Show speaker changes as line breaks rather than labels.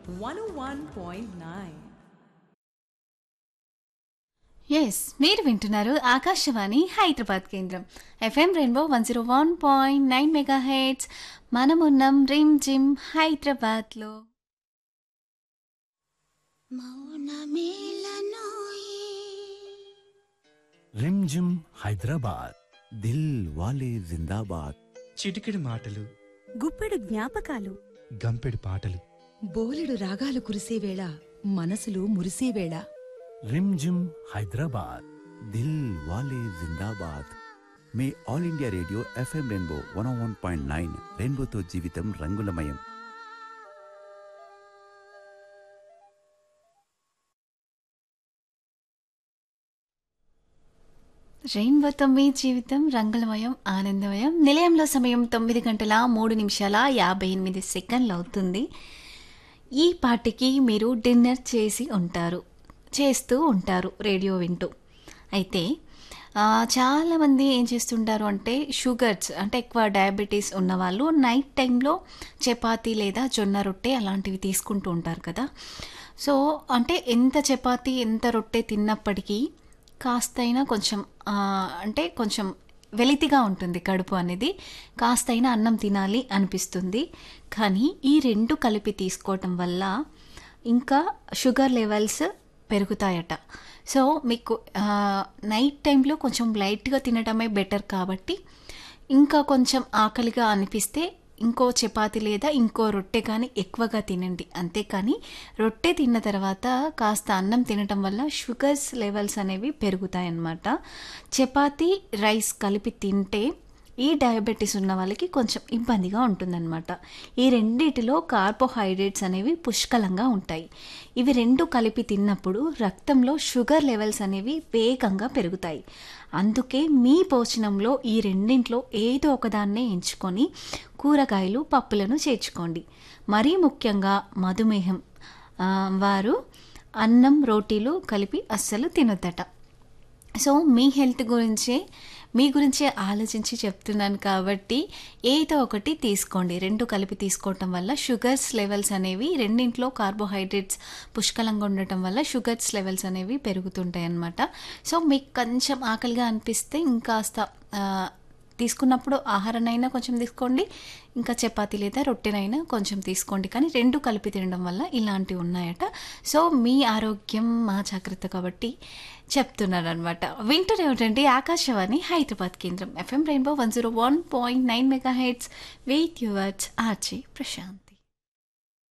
101.9.
Yes మీరు వింటున్నారు ఆకాశవాణి హైదరాబాద్ కేంద్రం FM rainbow one zero one point nine megahertz మనమున్నాం రిమ్ జిమ్ హైదరాబాద్లో
रिमझिम हैदराबाद दिल वाले जिंदाबाद
చిటికెడు మాటలు
గుప్పెడు జ్ఞాపకాలు
గంపెడు పాటలు
బోలెడు రాగాలు కురిసేవేళ మనసులు మురిసేవేళ
रिमझिम हैदराबाद दिल वाले जिंदाबाद మీ all India radio FM rainbow one one point nine రెయిన్బోతో జీవితం రంగులమయం
రెయిన్బోతో మీ జీవితం రంగులమయం ఆనందమయం నిలయంలో సమయం తొమ్మిది గంటల మూడు నిమిషాల యాభై ఎనిమిది సెకండ్లు అవుతుంది ఈ పాటికి మీరు డిన్నర్ చేసి ఉంటారు చేస్తూ ఉంటారు రేడియో వింటూ అయితే ఆ, చాలామంది ఏం చేస్తుంటారు అంటే షుగర్స్ అంటే ఎక్కువ డయాబెటీస్ ఉన్నవాళ్ళు నైట్ టైంలో చపాతీ లేదా జొన్న రొట్టె అలాంటివి తీసుకుంటూ ఉంటారు కదా సో అంటే ఎంత చపాతీ ఎంత రొట్టె తిన్నప్పటికీ కాస్తైనా కొంచెం ఆ, అంటే కొంచెం వెలితిగా ఉంటుంది కడుపు అనేది కాస్తైనా అన్నం తినాలి అనిపిస్తుంది కానీ ఈ రెండు కలిపి తీసుకోవటం వల్ల ఇంకా షుగర్ లెవెల్స్ పెరుగుతాయట సో మీకు ఆ, నైట్ టైంలో కొంచెం లైట్గా తినడమే బెటర్ కాబట్టి ఇంకా కొంచెం ఆకలిగా అనిపిస్తే ఇంకో చపాతి లేదా ఇంకో రొట్టె కానీ ఎక్కువగా తినండి అంతేకాని రొట్టె తిన్న తర్వాత కాస్త అన్నం తినటం వల్ల షుగర్స్ లెవెల్స్ అనేవి పెరుగుతాయి అన్నమాట చపాతి రైస్ కలిపి తింటే ఈ డయాబెటీస్ ఉన్న వాళ్ళకి కొంచెం ఇబ్బందిగా ఉంటుందన్నమాట ఈ రెండిటిలో కార్బోహైడ్రేట్స్ అనేవి పుష్కలంగా ఉంటాయి ఇవి రెండు కలిపి తిన్నప్పుడు రక్తంలో షుగర్ లెవెల్స్ అనేవి వేగంగా పెరుగుతాయి అందుకే మీ భోజనంలో ఈ రెండింట్లో ఏదో ఒకదాన్నే ఎంచుకొని కూరగాయలు పప్పులను చేర్చుకోండి మరీ ముఖ్యంగా మధుమేహం ఆ, వారు అన్నం రోటీలు కలిపి అస్సలు తినొద్దట సో మీ హెల్త్ గురించే మీ గురించే ఆలోచించి చెప్తున్నాను కాబట్టి ఏదో ఒకటి తీసుకోండి రెండు కలిపి తీసుకోవటం వల్ల షుగర్స్ లెవెల్స్ అనేవి రెండింట్లో కార్బోహైడ్రేట్స్ పుష్కలంగా ఉండటం వల్ల షుగర్స్ లెవెల్స్ అనేవి పెరుగుతుంటాయి అన్నమాట సో మీకు కొంచెం ఆకలిగా అనిపిస్తే ఇంకాస్త ఆ, తీసుకున్నప్పుడు ఆహారాన్నైనా కొంచెం తీసుకోండి ఇంకా చపాతీ లేదా రొట్టెనైనా కొంచెం తీసుకోండి కానీ రెండు కలిపి తినడం వల్ల ఇలాంటివి ఉన్నాయట సో మీ ఆరోగ్యం మా జాగ్రత్త కాబట్టి చెప్తున్నాను అనమాట వింటర్ ఏమిటంటే ఆకాశవాణి హైదరాబాద్ కేంద్రం FM rainbow one zero one point nine megahertz wait yours RJ Prashanti